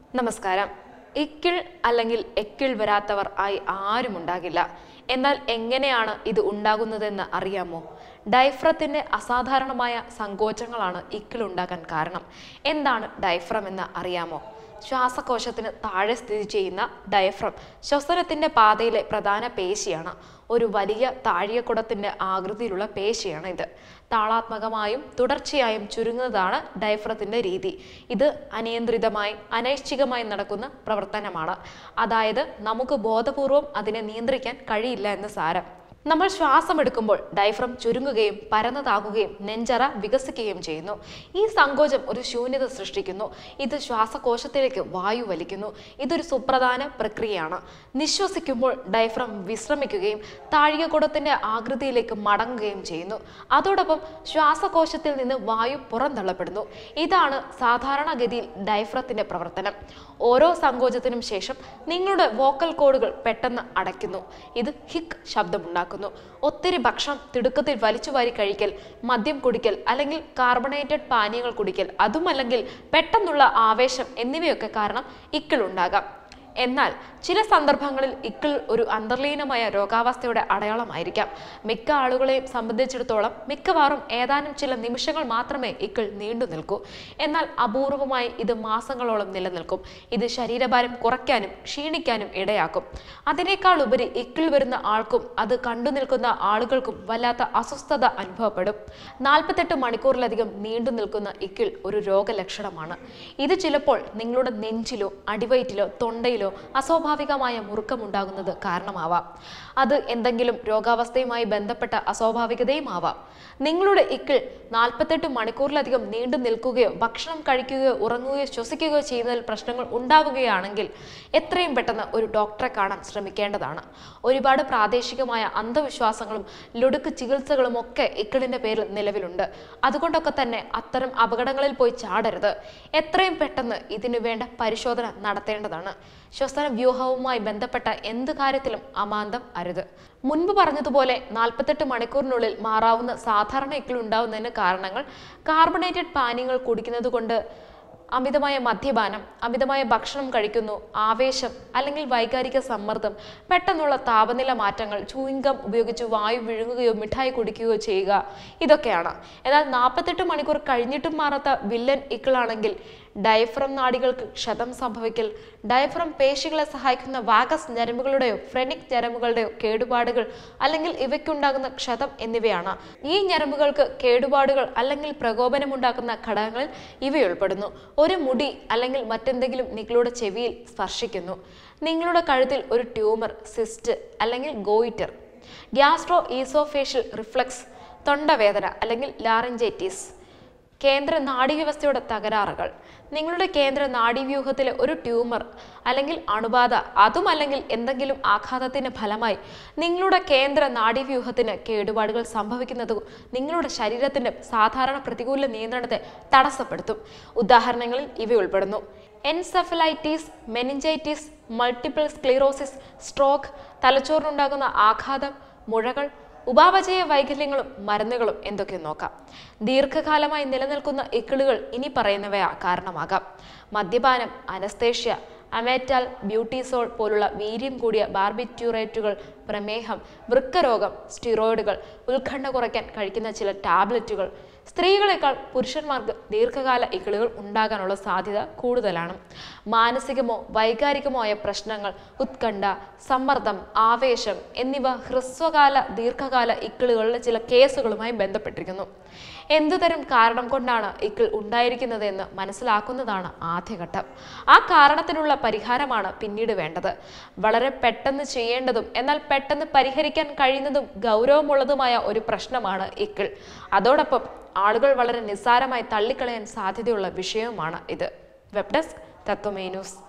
നമസ്കാരം ഇക്കിൾ അല്ലെങ്കിൽ എക്കിൾ വരാത്തവർ ആയി ആരും ഉണ്ടാകില്ല എന്നാൽ എങ്ങനെയാണ് ഇത് ഉണ്ടാകുന്നതെന്ന് അറിയാമോ ഡൈഫ്രത്തിന്റെ അസാധാരണമായ സങ്കോചങ്ങളാണ് ഇക്കിൾ ഉണ്ടാകാൻ കാരണം എന്താണ് ഡൈഫ്രം എന്ന് അറിയാമോ ശ്വാസകോശത്തിന് താഴെ സ്ഥിതി ചെയ്യുന്ന ഡയഫ്രം ശ്വസനത്തിന്റെ പാതയിലെ പ്രധാന പേശിയാണ് ഒരു വലിയ താഴികക്കുടത്തിന്റെ ആകൃതിയിലുള്ള പേശിയാണ് ഇത് താളാത്മകമായും തുടർച്ചയായും ചുരുങ്ങുന്നതാണ് ഡയഫ്രത്തിന്റെ രീതി ഇത് അനിയന്ത്രിതമായി അനൈശ്ചികമായി നടക്കുന്ന പ്രവർത്തനമാണ് അതായത് നമുക്ക് ബോധപൂർവം അതിനെ നിയന്ത്രിക്കാൻ കഴിയില്ല എന്ന് സാരം നമ്മൾ ശ്വാസം എടുക്കുമ്പോൾ ഡയഫ്രം ചുരുങ്ങുകയും പരന്നതാകുകയും നെഞ്ചറ വികസിക്കുകയും ചെയ്യുന്നു ഈ സങ്കോചം ഒരു ശൂന്യത സൃഷ്ടിക്കുന്നു ഇത് ശ്വാസകോശത്തിലേക്ക് വായു വലിക്കുന്നു ഇതൊരു സുപ്രധാന പ്രക്രിയയാണ് നിശ്വസിക്കുമ്പോൾ ഡയഫ്രം വിശ്രമിക്കുകയും താഴികക്കുടത്തിന്റെ ആകൃതിയിലേക്ക് മടങ്ങുകയും ചെയ്യുന്നു അതോടൊപ്പം ശ്വാസകോശത്തിൽ നിന്ന് വായു പുറന്തള്ളപ്പെടുന്നു ഇതാണ് സാധാരണഗതിയിൽ ഡയഫ്രത്തിന്റെ പ്രവർത്തനം ഓരോ സങ്കോചത്തിനും ശേഷം നിങ്ങളുടെ വോക്കൽ കോഡുകൾ പെട്ടെന്ന് അടയ്ക്കുന്നു ഇത് ഹിക് ശബ്ദമുണ്ടാക്കുന്നു ഒത്തിരി ഭക്ഷണം തിടുക്കത്തിൽ വലിച്ചു വാരി കഴിക്കൽ മദ്യം കുടിക്കൽ അല്ലെങ്കിൽ കാർബണേറ്റഡ് പാനീയങ്ങൾ കുടിക്കൽ അതുമല്ലെങ്കിൽ പെട്ടെന്നുള്ള ആവേശം എന്നിവയൊക്കെ കാരണം ഇക്കിൾ ഉണ്ടാകാം എന്നാൽ ചില സന്ദർഭങ്ങളിൽ ഇക്കിൾ ഒരു അന്തർലീനമായ രോഗാവസ്ഥയുടെ അടയാളമായിരിക്കാം മിക്ക ആളുകളെയും സംബന്ധിച്ചിടത്തോളം മിക്കവാറും ഏതാനും ചില നിമിഷങ്ങൾ മാത്രമേ ഇക്കിൾ നീണ്ടു നിൽക്കൂ എന്നാൽ അപൂർവമായി ഇത് മാസങ്ങളോളം നിലനിൽക്കും ഇത് ശരീരഭാരം കുറയ്ക്കാനും ക്ഷീണിക്കാനും ഇടയാക്കും അതിനേക്കാൾ ഉപരി ഇക്കിൾ വരുന്ന ആൾക്കും അത് കണ്ടു നിൽക്കുന്ന ആളുകൾക്കും വല്ലാത്ത അസ്വസ്ഥത അനുഭവപ്പെടും നാൽപ്പത്തെട്ട് മണിക്കൂറിലധികം നീണ്ടു നിൽക്കുന്ന ഇക്കിൾ ഒരു രോഗലക്ഷണമാണ് ഇത് ചിലപ്പോൾ നിങ്ങളുടെ നെഞ്ചിലോ അടിവയറ്റിലോ തൊണ്ടയിലോ അസ്വാഭാവികമായ മുറുക്കമുണ്ടാകുന്നത് കാരണമാവാം അത് എന്തെങ്കിലും രോഗാവസ്ഥയുമായി ബന്ധപ്പെട്ട അസ്വാഭാവികതയും ആവാം നിങ്ങളുടെ ഇക്കിൾ നാൽപ്പത്തെട്ട് മണിക്കൂറിലധികം നീണ്ടു നിൽക്കുകയോ ഭക്ഷണം കഴിക്കുകയോ ഉറങ്ങുകയോ ശ്വസിക്കുകയോ ചെയ്യുന്നതിൽ പ്രശ്നങ്ങൾ ഉണ്ടാകുകയാണെങ്കിൽ എത്രയും പെട്ടെന്ന് ഒരു ഡോക്ടറെ കാണാൻ ശ്രമിക്കേണ്ടതാണ് ഒരുപാട് പ്രാദേശികമായ അന്ധവിശ്വാസങ്ങളും ലൊടുക്ക് ചികിത്സകളും ഒക്കെ ഇക്കിളിന്റെ പേരിൽ നിലവിലുണ്ട് അതുകൊണ്ടൊക്കെ തന്നെ അത്തരം അപകടങ്ങളിൽ പോയി ചാടരുത് എത്രയും പെട്ടെന്ന് ഇതിനു വേണ്ട പരിശോധന നടത്തേണ്ടതാണ് ശ്വസന വ്യൂഹവുമായി ബന്ധപ്പെട്ട എന്ത് കാര്യത്തിലും അമാന്തം അരുത് മുൻപ് പറഞ്ഞതുപോലെ നാൽപ്പത്തെട്ട് മണിക്കൂറിനുള്ളിൽ മാറാവുന്ന സാധാരണ ഇക്കിൾ ഉണ്ടാവുന്നതിന് കാരണങ്ങൾ കാർബണേറ്റഡ് പാനീയങ്ങൾ കുടിക്കുന്നത് കൊണ്ട് അമിതമായ മദ്യപാനം അമിതമായ ഭക്ഷണം കഴിക്കുന്നു ആവേശം അല്ലെങ്കിൽ വൈകാരിക സമ്മർദ്ദം പെട്ടെന്നുള്ള താപനില മാറ്റങ്ങൾ ചൂയിങ്കം ഉപയോഗിച്ച് വായു വിഴുങ്ങുകയോ മിഠായി കുടിക്കുകയോ ചെയ്യുക ഇതൊക്കെയാണ് എന്നാൽ നാൽപ്പത്തെട്ട് മണിക്കൂർ കഴിഞ്ഞിട്ടും മാറാത്ത വില്ലൻ ഇക്കിളാണെങ്കിൽ ഡയഫ്രം നാഡികൾക്ക് ക്ഷതം സംഭവിക്കൽ ഡയഫ്രം പേശികളെ സഹായിക്കുന്ന വാഗസ് ഞരമ്പുകളുടെയോ ഫ്രെനിക് ഞരമ്പുകളുടെയോ കേടുപാടുകൾ അല്ലെങ്കിൽ ഇവയ്ക്കുണ്ടാകുന്ന ക്ഷതം എന്നിവയാണ് ഈ ഞരമ്പുകൾക്ക് കേടുപാടുകൾ അല്ലെങ്കിൽ പ്രകോപനമുണ്ടാക്കുന്ന ഘടകങ്ങളിൽ ഇവയുൾപ്പെടുന്നു ഒരു മുടി അല്ലെങ്കിൽ മറ്റെന്തെങ്കിലും നിങ്ങളുടെ ചെവിയിൽ സ്പർശിക്കുന്നു നിങ്ങളുടെ കഴുത്തിൽ ഒരു ട്യൂമർ സിസ്റ്റ് അല്ലെങ്കിൽ ഗോയിറ്റർ ഗ്യാസ്ട്രോ ഈസോഫേഷ്യൽ റിഫ്ലക്സ് തൊണ്ടവേദന അല്ലെങ്കിൽ ലാറിഞ്ചൈറ്റിസ് കേന്ദ്ര നാഡീവ്യവസ്ഥയുടെ തകരാറുകൾ നിങ്ങളുടെ കേന്ദ്ര നാഡീവ്യൂഹത്തിലെ ഒരു ട്യൂമർ അല്ലെങ്കിൽ അണുബാധ അതുമല്ലെങ്കിൽ എന്തെങ്കിലും ആഘാതത്തിന്റെ ഫലമായി നിങ്ങളുടെ കേന്ദ്ര നാഡീവ്യൂഹത്തിന് കേടുപാടുകൾ സംഭവിക്കുന്നത് നിങ്ങളുടെ ശരീരത്തിന്റെ സാധാരണ പ്രതികൂല നിയന്ത്രണത്തെ തടസ്സപ്പെടുത്തും ഉദാഹരണങ്ങളിൽ ഇവ ഉൾപ്പെടുന്നു encephalitis meningitis multiple sclerosis stroke തലച്ചോറിനുണ്ടാകുന്ന ആഘാതം മുഴകൾ ഉപാപചയ വൈകല്യങ്ങളും മരുന്നുകളും എന്തൊക്കെ നോക്കാം ദീർഘകാലമായി നിലനിൽക്കുന്ന ഇക്കിളുകൾ ഇനി പറയുന്നവയാ കാരണമാകാം മദ്യപാനം അനസ്തേഷ്യ അമേറ്റാൽ ബ്യൂട്ടിസോൾ പോലുള്ള വീര്യം കൂടിയ ബാർബിറ്റ്യൂറേറ്റുകൾ പ്രമേഹം വൃക്കരോഗം സ്റ്റിറോയിഡുകൾ ഉത്കണ്ഠ കുറയ്ക്കാൻ കഴിക്കുന്ന ചില ടാബ്ലറ്റുകൾ സ്ത്രീകളെക്കാൾ പുരുഷന്മാർക്ക് ദീർഘകാല ഇക്കിളുകൾ ഉണ്ടാകാനുള്ള സാധ്യത കൂടുതലാണ് മാനസികമോ വൈകാരികമോ ആയ പ്രശ്നങ്ങൾ ഉത്കണ്ഠ സമ്മർദ്ദം ആവേശം എന്നിവ ഹ്രസ്വകാല ദീർഘകാല ഇക്കിളുകളിലെ ചില കേസുകളുമായി ബന്ധപ്പെട്ടിരിക്കുന്നു എന്തുതരം കാരണം കൊണ്ടാണ് ഇക്കിൾ ഉണ്ടായിരിക്കുന്നത് എന്ന് മനസ്സിലാക്കുന്നതാണ് ആദ്യഘട്ടം ആ കാരണത്തിനുള്ള പരിഹാരമാണ് പിന്നീട് വേണ്ടത് വളരെ പെട്ടെന്ന് ചെയ്യേണ്ടതും എന്നാൽ പെട്ടെന്ന് പരിഹരിക്കാൻ കഴിയുന്നതും ഗൗരവമുള്ളതുമായ ഒരു പ്രശ്നമാണ് ഇക്കിൾ അതോടൊപ്പം ആളുകൾ വളരെ നിസ്സാരമായി തള്ളിക്കളയാൻ സാധ്യതയുള്ള വിഷയവുമാണ് ഇത് വെബ് ഡെസ്ക് തത്വമേ ന്യൂസ്